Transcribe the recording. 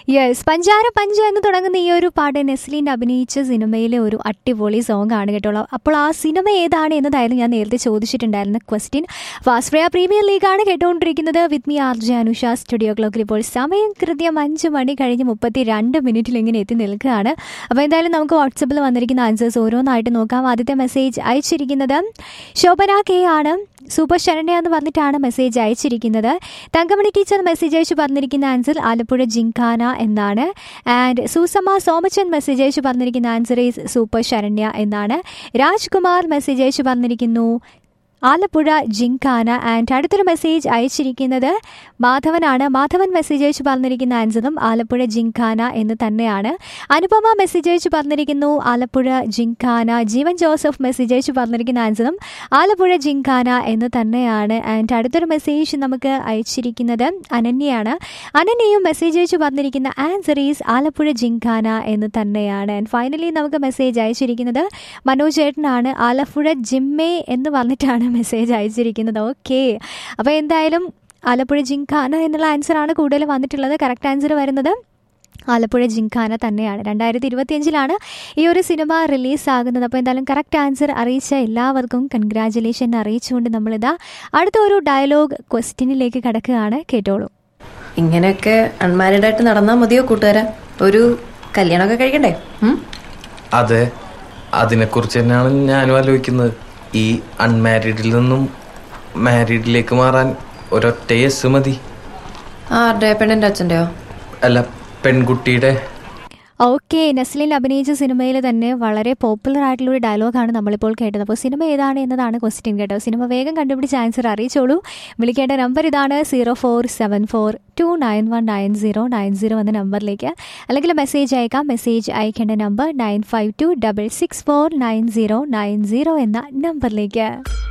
Yes പഞ്ചാര പഞ്ച എന്ന് തുടങ്ങുന്ന ഈ ഒരു പാട്ട് നെസ്ലിൻ അഭിനയിച്ച സിനിമയിലെ ഒരു അടിപൊളി സോങ് ആണ് കേട്ടോ അപ്പോൾ ആ സിനിമ ഏതാണ് എന്നതായിരുന്നു ഞാൻ നേരത്തെ ചോദിച്ചിട്ടുണ്ടായിരുന്ന ക്വസ്റ്റ്യൻ ഫാസ്ഫ്രയ പ്രീമിയർ ലീഗാണ് കേട്ടുകൊണ്ടിരിക്കുന്നത് with me R J Anusha studio ക്ലോക്കിൽ ഇപ്പോൾ സമയം കൃത്യം അഞ്ച് മണി കഴിഞ്ഞ് മുപ്പത്തി രണ്ട് മിനിറ്റിൽ ഇങ്ങനെ എത്തി നിൽക്കുകയാണ് അപ്പോൾ എന്തായാലും നമുക്ക് വാട്സപ്പിൽ വന്നിരിക്കുന്ന ആൻസേഴ്സ് ഓരോന്നായിട്ട് നോക്കാം ആദ്യത്തെ മെസ്സേജ് അയച്ചിരിക്കുന്നത് ശോഭന കെ ആണ് സൂപ്പർ ശരണ്യ എന്ന് പറഞ്ഞിട്ടാണ് മെസ്സേജ് അയച്ചിരിക്കുന്നത് തങ്കമണി ടീച്ചർ മെസ്സേജ് അയച്ച് പറഞ്ഞിരിക്കുന്ന ആൻസർ ആലപ്പുഴ ജിങ്കാന എന്നാണ് ആൻഡ് സൂസമ്മ സോമച്ചൻ മെസ്സേജ് അയച്ച് പറഞ്ഞിരിക്കുന്ന ആൻസർ ഈസ് സൂപ്പർ ശരണ്യ എന്നാണ് രാജ്കുമാർ മെസ്സേജ് അയച്ച് പറഞ്ഞിരിക്കുന്നു ആലപ്പുഴ ജിങ്കാന ആൻഡ് അടുത്തൊരു മെസ്സേജ് അയച്ചിരിക്കുന്നത് മാധവനാണ് മാധവൻ മെസ്സേജ് അയച്ച് പറഞ്ഞിരിക്കുന്ന ആൻസറും ആലപ്പുഴ ജിങ്കാന എന്ന് തന്നെയാണ് അനുപമ മെസ്സേജ് അയച്ച് പറഞ്ഞിരിക്കുന്നു ആലപ്പുഴ ജിങ്കാന ജീവൻ ജോസഫ് മെസ്സേജ് അയച്ച് പറഞ്ഞിരിക്കുന്ന ആൻസറും ആലപ്പുഴ ജിങ്കാന എന്ന് തന്നെയാണ് ആൻഡ് അടുത്തൊരു മെസ്സേജ് നമുക്ക് അയച്ചിരിക്കുന്നത് അനന്യയാണ് അനന്യയും മെസ്സേജ് അയച്ച് പറഞ്ഞിരിക്കുന്ന ആൻസർ ഈസ് ആലപ്പുഴ ജിങ്കാന എന്ന് തന്നെയാണ് ആൻഡ് ഫൈനലി നമുക്ക് മെസ്സേജ് അയച്ചിരിക്കുന്നത് മനോജ് ചേട്ടനാണ് ആലപ്പുഴ ജിമ്മേ എന്ന് പറഞ്ഞിട്ടാണ് മെസ്സേജ് അയച്ചിരിക്കുന്നത് ഓക്കെ അപ്പോൾ എന്തായാലും ആലപ്പുഴ ജിങ്കാന എന്നുള്ള ആൻസറാണ് കൂടുതൽ വന്നിട്ടുള്ളത് കറക്റ്റ് ആൻസർ വരുന്നത് ആലപ്പുഴ ജിങ്കാന തന്നെയാണ് രണ്ടായിരത്തി ഇരുപത്തിയഞ്ചിലാണ് ഈ ഒരു സിനിമ റിലീസാകുന്നത് അപ്പോൾ എന്തായാലും കറക്റ്റ് ആൻസർ അറിയിച്ച എല്ലാവർക്കും കൺഗ്രാറ്റുലേഷൻ അറിയിച്ചുകൊണ്ട് നമ്മളിതാ അടുത്ത ഒരു ഡയലോഗ് ക്വസ്റ്റ്യനിലേക്ക് കടക്കുകയാണ് കേട്ടോളൂ ഇങ്ങനെയൊക്കെ അൺമാരീഡ് ആയിട്ട് നടന്നാൽ മതിയോ കൂട്ടുകാരാ ഒരു കല്യാണമൊക്കെ കഴിക്കണ്ടേ ഉം? അതെ അതിനെക്കുറിച്ച് തന്നെയാണ് ഞാനും ആലോചിക്കുന്നത് ഈ അൺമാരീഡിൽ നിന്നും മാരീഡിലേക്ക് മാറാൻ ഒരൊറ്റ യെസ് മതി ആരുടെ പെണ്ണിന്റെ അച്ഛൻ്റെയോ അല്ല പെൺകുട്ടിയുടെ ഓക്കെ നസ്ലിൻ അഭിനയിച്ച സിനിമയിൽ തന്നെ വളരെ പോപ്പുലർ ആയിട്ടുള്ള ഒരു ഡയലോഗാണ് നമ്മളിപ്പോൾ കേട്ടത് അപ്പോൾ സിനിമ ഏതാണ് എന്നതാണ് ക്വസ്റ്റ്യൻ കേട്ടോ സിനിമ വേഗം കണ്ടുപിടിച്ച് ആൻസർ അറിയിച്ചോളൂ വിളിക്കേണ്ട നമ്പർ ഇതാണ് zero four seven four two nine one nine zero nine zero എന്ന നമ്പറിലേക്ക് അല്ലെങ്കിൽ മെസ്സേജ് അയക്കാം മെസ്സേജ് അയക്കേണ്ട number nine five two double six four nine zero nine zero എന്ന നമ്പറിലേക്ക്